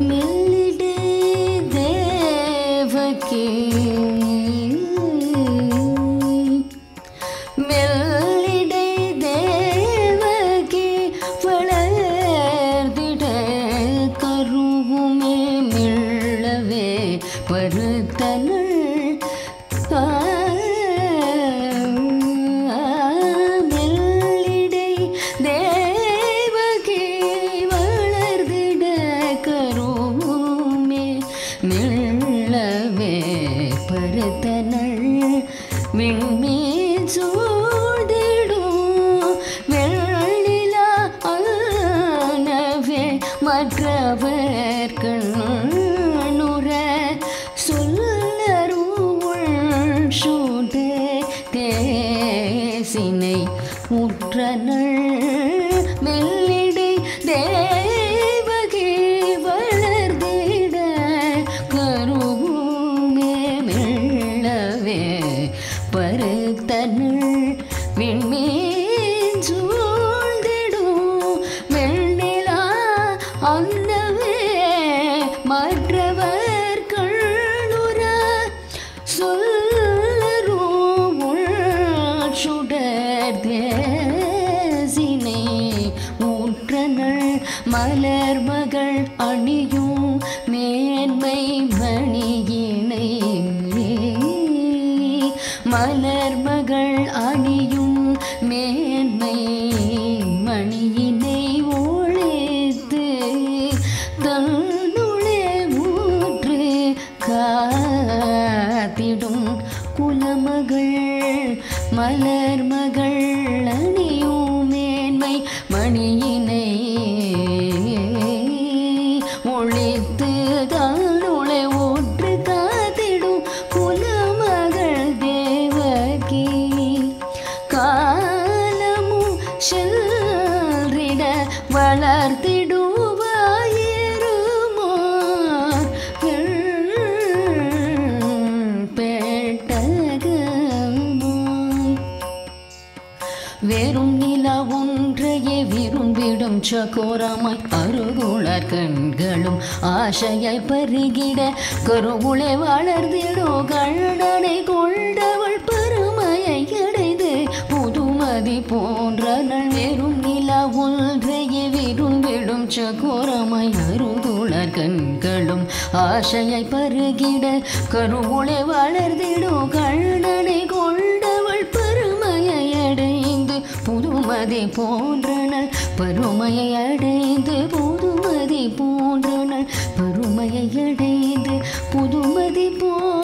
மெல்லிடை தேவகி மெல்லிடை தேவகி வளர்ந்திட கருவுமே மிள்ளவே பருத்தனள் மெல்லிடை தேவகி வளர்ந்திட கருவுமே மிள்ளவே பருத்தனள் விண்மீன் சூழ்ந்திடும் வெள்ளிலா ஆனவே மற்றவர் கண்ணுற சொல்லருள் சூடு தேசினை உற்றனள் மெல்லிடை தேவகி வளர்ந்திட கருமே மெல்லவே பருத்தனள் விண்மீன் சூழ்ந்திடும் வெண்ணிலா அன்னவே மற்றவர் கண்ணுற சொல்லரும் சுடர் தேசினை ஊற்றனள் மலர் மகள் அணியும் மேன்மை மணியினை மலர் மகள் அணியும் மேன்மை மணியினை ஒழித்து தன்னுளே ஊற்று காத்திடும் குலமகள் மலர் மகள் அணியும் மேன்மை மணியினை ஒழித்து தன்னுளே ஊற்று காத்திடும் குலமகள் தேவகி காலமும் செல்றிட வளர்த்திடுவாயிருமோ பேட்டகமாய் வெறும் நிலா ஒன்றையே விரும்பிடும் சகோரமாய் அருகுளர் கண்களும் ஆசையை பருகிட கருவுளை வளர்ந்திடோ கண்ணனை கொண்டவள் பெருமையை அடைந்து புதுமதி போன்றனள் வெறும் நிலா ஒன்றையே விரும்பிடும் சகோரமாய் அருகுளர் கண்களும் ஆசையை பருகிட கருவுளை வளர்ந்திடோ கண்ணனை கொண்டவள் பெருமையை அடைந்து புதுமதி போன்றனள் பருமையை அடைந்து புதுமதி போன்றனள் பருமையை அடைந்து புதுமதி போ